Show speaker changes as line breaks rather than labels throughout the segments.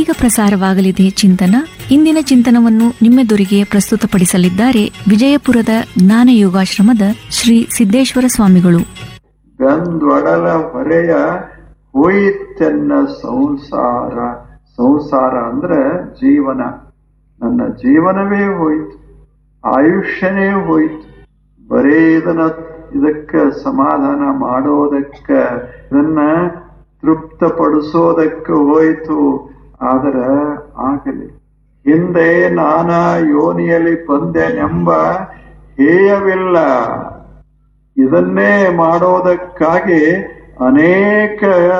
ಇದೀಗ ಪ್ರಸಾರವಾಗಲಿದೆ ಚಿಂತನ ಇಂದಿನ ಚಿಂತನವನ್ನು ನಿಮ್ಮೆದುರಿಗೆ ಪ್ರಸ್ತುತಪಡಿಸಲಿದ್ದಾರೆ ವಿಜಯಪುರದ ಜ್ಞಾನ ಯೋಗಾಶ್ರಮದ ಶ್ರೀ ಸಿದ್ದೇಶ್ವರ ಸ್ವಾಮಿಗಳು
ಗಂದ್ವಡಲ ಹೊರೆಯ ಹೋಯಿತೆನ್ನ ಸಂಸಾರ ಸಂಸಾರ ಅಂದ್ರೆ ಜೀವನ ನನ್ನ ಜೀವನವೇ ಹೋಯ್ತು ಆಯುಷ್ಯನೇ ಹೋಯ್ತು ಬರೇ ಇದನ್ನ ಇದಕ್ಕ ಸಮಾಧಾನ ಮಾಡೋದಕ್ಕ ಇದನ್ನ ತೃಪ್ತಪಡಿಸೋದಕ್ಕೆ ಹೋಯ್ತು ಆದ್ರ ಆಗಲಿ ಹಿಂದೆ ನಾನಾ ಯೋನಿಯಲ್ಲಿ ಬಂದೆನೆಂಬ ಹೇಯವಿಲ್ಲ ಇದನ್ನೇ ಮಾಡೋದಕ್ಕಾಗಿ ಅನೇಕ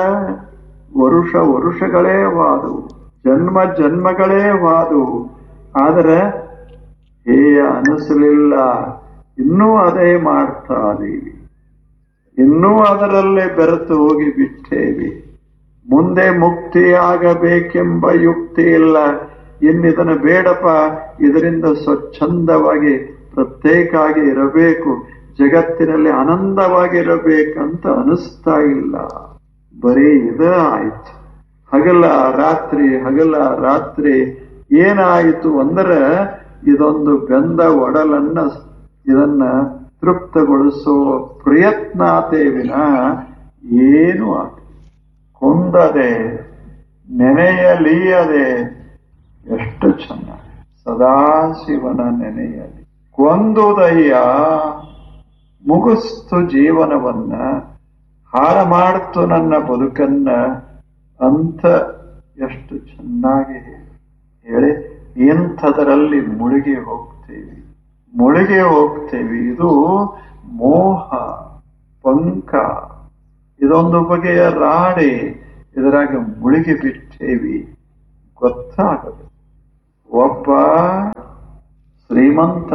ವರುಷ ವರುಷಗಳೇ ವಾದವು ಜನ್ಮ ಜನ್ಮಗಳೇ ವಾದವು ಆದರೆ ಹೇಯ ಅನಿಸಲಿಲ್ಲ ಇನ್ನೂ ಅದೇ ಮಾಡ್ತಾ ಇದೀವಿ ಇನ್ನೂ ಅದರಲ್ಲೇ ಬೆರೆತು ಹೋಗಿ ಬಿಟ್ಟೇವಿ ಮುಂದೆ ಮುಕ್ತಿಯಾಗಬೇಕೆಂಬ ಯುಕ್ತಿ ಇಲ್ಲ ಇನ್ನಿದನ್ನು ಬೇಡಪ್ಪ ಇದರಿಂದ ಸ್ವಚ್ಛಂದವಾಗಿ ಪ್ರತ್ಯೇಕ ಆಗಿ ಇರಬೇಕು ಜಗತ್ತಿನಲ್ಲಿ ಆನಂದವಾಗಿರಬೇಕಂತ ಅನಿಸ್ತಾ ಇಲ್ಲ ಬರೀ ಇದ ಆಯ್ತು ಹಗಲ ರಾತ್ರಿ ಹಗಲ ರಾತ್ರಿ ಏನಾಯಿತು ಅಂದ್ರೆ ಇದೊಂದು ಗಂಧ ಒಡಲನ್ನ ಇದನ್ನ ತೃಪ್ತಗೊಳಿಸೋ ಪ್ರಯತ್ನ ಆತೇ ವಿನ ಏನು ಆತ ಕೊಂದದೆ ನೆನೆಯಲೀಯದೆ ಎಷ್ಟು ಚೆನ್ನಾಗಿ ಸದಾಶಿವನ ನೆನೆಯಲಿ ಕೊಂದುದಯ್ಯ ಮುಗಿಸ್ತು ಜೀವನವನ್ನ ಹಾಳು ಮಾಡ್ತು ನನ್ನ ಬದುಕನ್ನ ಅಂತ ಎಷ್ಟು ಚೆನ್ನಾಗಿ ಹೇಳಿ ಇಂಥದರಲ್ಲಿ ಮುಳುಗಿ ಹೋಗ್ತೇವೆ ಮುಳುಗಿ ಹೋಗ್ತೇವೆ ಇದು ಮೋಹ ಪಂಕ ಇದೊಂದು ಬಗೆಯ ರಾಡಿ ಇದರಾಗ ಮುಳುಗಿ ಬಿಟ್ಟೇವಿ ಗೊತ್ತಾಗದು ಒಬ್ಬ ಶ್ರೀಮಂತ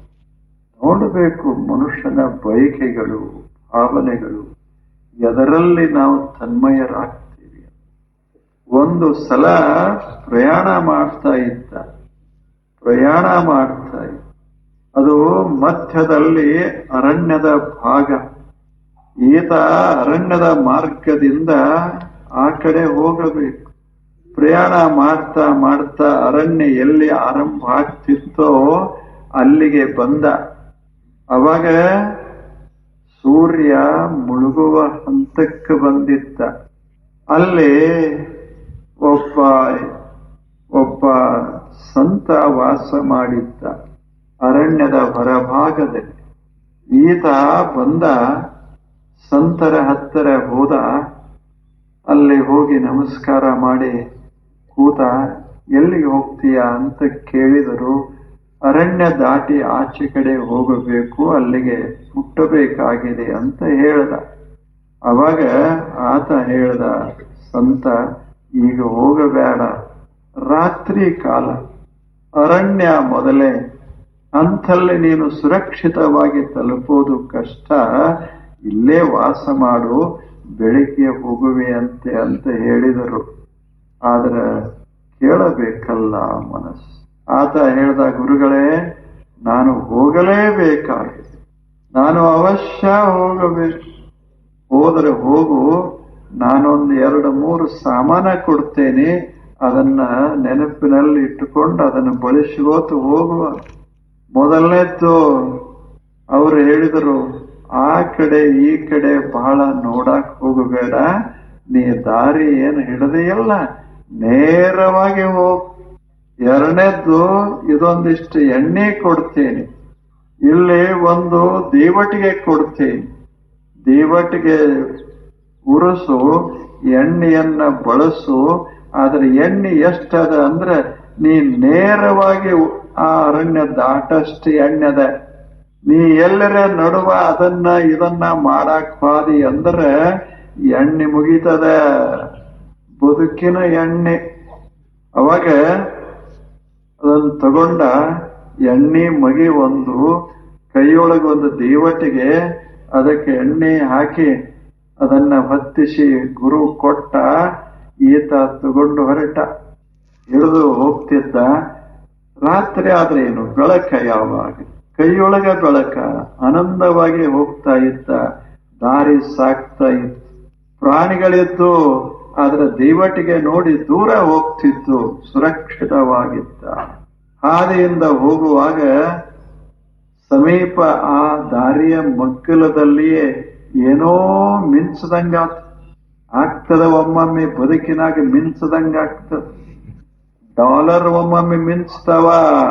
ನೋಡಬೇಕು ಮನುಷ್ಯನ ಬಯಕೆಗಳು ಭಾವನೆಗಳು ಎದರಲ್ಲಿ ನಾವು ತನ್ಮಯರಾಗ್ತೀವಿ ಒಂದು ಸಲ ಪ್ರಯಾಣ ಮಾಡ್ತಾ ಇದ್ದ ಪ್ರಯಾಣ ಮಾಡ್ತಾ ಇದ್ದ ಅದು ಮಧ್ಯದಲ್ಲಿ ಅರಣ್ಯದ ಭಾಗ ಈತ ಅರಣ್ಯದ ಮಾರ್ಗದಿಂದ ಆ ಕಡೆ ಹೋಗಬೇಕು ಪ್ರಯಾಣ ಮಾಡ್ತಾ ಮಾಡ್ತಾ ಅರಣ್ಯ ಎಲ್ಲಿ ಆರಂಭ ಆಗ್ತಿತ್ತೋ ಅಲ್ಲಿಗೆ ಬಂದ ಅವಾಗ ಸೂರ್ಯ ಮುಳುಗುವ ಹಂತಕ್ಕೆ ಬಂದಿದ್ದ ಅಲ್ಲಿ ಒಬ್ಬ ಒಬ್ಬ ಸಂತ ವಾಸ ಮಾಡಿದ್ದ ಅರಣ್ಯದ ಹೊರಭಾಗದಲ್ಲಿ ಈತ ಬಂದ ಸಂತರ ಹತ್ತಿರ ಹೋದ ಅಲ್ಲಿ ಹೋಗಿ ನಮಸ್ಕಾರ ಮಾಡಿ ಕೂತ ಎಲ್ಲಿಗೆ ಹೋಗ್ತೀಯಾ ಅಂತ ಕೇಳಿದರು ಅರಣ್ಯ ದಾಟಿ ಆಚೆ ಕಡೆ ಹೋಗಬೇಕು ಅಲ್ಲಿಗೆ ಮುಟ್ಟಬೇಕಾಗಿದೆ ಅಂತ ಹೇಳ್ದ ಅವಾಗ ಆತ ಹೇಳ್ದ ಸಂತ ಈಗ ಹೋಗಬೇಡ ರಾತ್ರಿ ಕಾಲ ಅರಣ್ಯ ಮೊದಲೇ ಅಂಥಲ್ಲಿ ನೀನು ಸುರಕ್ಷಿತವಾಗಿ ತಲುಪೋದು ಕಷ್ಟ ಇಲ್ಲೇ ವಾಸ ಮಾಡು ಬೆಳಿಗ್ಗೆ ಹೋಗುವೆ ಅಂತೆ ಅಂತ ಹೇಳಿದರು ಆದ್ರೆ ಕೇಳಬೇಕಲ್ಲ ಮನಸ್ಸು ಆತ ಹೇಳ್ದ ಗುರುಗಳೇ ನಾನು ಹೋಗಲೇಬೇಕಾಗಿದೆ ನಾನು ಅವಶ್ಯ ಹೋಗಬೇಕು ಹೋದರೆ ಹೋಗು ನಾನೊಂದು ಎರಡು ಮೂರು ಸಾಮಾನ ಕೊಡ್ತೇನೆ ಅದನ್ನ ನೆನಪಿನಲ್ಲಿ ಇಟ್ಟುಕೊಂಡು ಅದನ್ನು ಬಳಸ್ಕೋತು ಹೋಗುವ ಮೊದಲನೇದ್ದು ಅವರು ಹೇಳಿದರು ಆ ಕಡೆ ಈ ಕಡೆ ಬಹಳ ನೋಡಕ್ ಹೋಗಬೇಡ ನೀ ದಾರಿ ಏನು ಹಿಡದೆಯಲ್ಲ ನೇರವಾಗಿ ಹೋಗ್ ಎರಡನೇದ್ದು ಇದೊಂದಿಷ್ಟು ಎಣ್ಣೆ ಕೊಡ್ತೇನೆ ಇಲ್ಲಿ ಒಂದು ದೇವಟಿಗೆ ಕೊಡ್ತೇನೆ ದೇವಟಿಗೆ ಉರುಸು ಎಣ್ಣೆಯನ್ನ ಬಳಸು ಆದ್ರೆ ಎಣ್ಣೆ ಎಷ್ಟದ ಅಂದ್ರೆ ನೀ ನೇರವಾಗಿ ಆ ಅರಣ್ಯ ದಾಟಷ್ಟು ಎಣ್ಣೆದ ನೀ ಎಲ್ಲರ ನಡುವ ಅದನ್ನ ಇದನ್ನ ಮಾಡಾಕ್ ಹೋದಿ ಅಂದ್ರೆ ಎಣ್ಣೆ ಮುಗಿತದ ಬದುಕಿನ ಎಣ್ಣೆ ಅವಾಗ ಅದನ್ನ ತಗೊಂಡ ಎಣ್ಣೆ ಮಗಿ ಒಂದು ಕೈಯೊಳಗೆ ಒಂದು ದೇವಟಿಗೆ ಅದಕ್ಕೆ ಎಣ್ಣೆ ಹಾಕಿ ಅದನ್ನ ಹೊತ್ತಿಸಿ ಗುರು ಕೊಟ್ಟ ಈತ ತಗೊಂಡು ಹೊರಟ ಹಿಡಿದು ಹೋಗ್ತಿದ್ದ ರಾತ್ರಿ ಆದ್ರೆ ಏನು ಬೆಳಕ ಯಾವಾಗ ಕೈಯೊಳಗ ಬೆಳಕ ಆನಂದವಾಗಿ ಹೋಗ್ತಾ ಇದ್ದ ದಾರಿ ಸಾಕ್ತಾ ಇತ್ತು ಪ್ರಾಣಿಗಳಿದ್ದು ಆದ್ರೆ ದೈವಟಿಗೆ ನೋಡಿ ದೂರ ಹೋಗ್ತಿತ್ತು ಸುರಕ್ಷಿತವಾಗಿತ್ತ ಹಾದಿಯಿಂದ ಹೋಗುವಾಗ ಸಮೀಪ ಆ ದಾರಿಯ ಮಗ್ಗಲದಲ್ಲಿಯೇ ಏನೋ ಮಿಂಚದಂಗ ಆಗ್ತದ ಒಮ್ಮೊಮ್ಮೆ ಬದುಕಿನಾಗ ಮಿಂಚದಂಗ ಆಗ್ತದ ಡಾಲರ್ ಒಮ್ಮೊಮ್ಮೆ ಮಿಂಚ್ತಾವ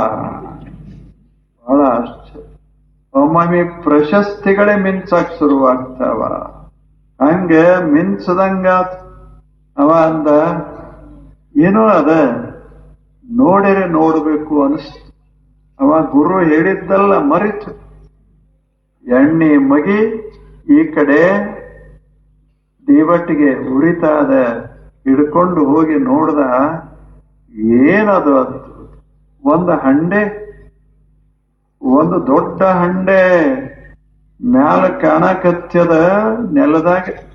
ಬಹಳ ಆಶ್ಚರ್ಯ ಒಮ್ಮೊಮ್ಮೆ ಪ್ರಶಸ್ತಿಗಳೇ ಮಿಂಚಕ್ ಶುರುವಾಗ್ತಾವ ಹಂಗ ಮಿಂಚದಂಗ ಅವ ಅಂದ ಏನೋ ಅದ ನೋಡಿರೆ ನೋಡ್ಬೇಕು ಅನಿಸ್ತು ಅವ ಗುರು ಹೇಳಿದ್ದಲ್ಲ ಮರಿತು ಎಣ್ಣೆ ಮಗಿ ಈ ಕಡೆ ದೇವಟ್ಟಿಗೆ ಉರಿತಾದ ಹಿಡ್ಕೊಂಡು ಹೋಗಿ ನೋಡ್ದ ಏನದು ಅದು ಒಂದು ಹಂಡೆ ಒಂದು ದೊಡ್ಡ ಹಂಡೆ ಮ್ಯಾಲ ಕಾಣಕತ್ಯದ ನೆಲದಾಗ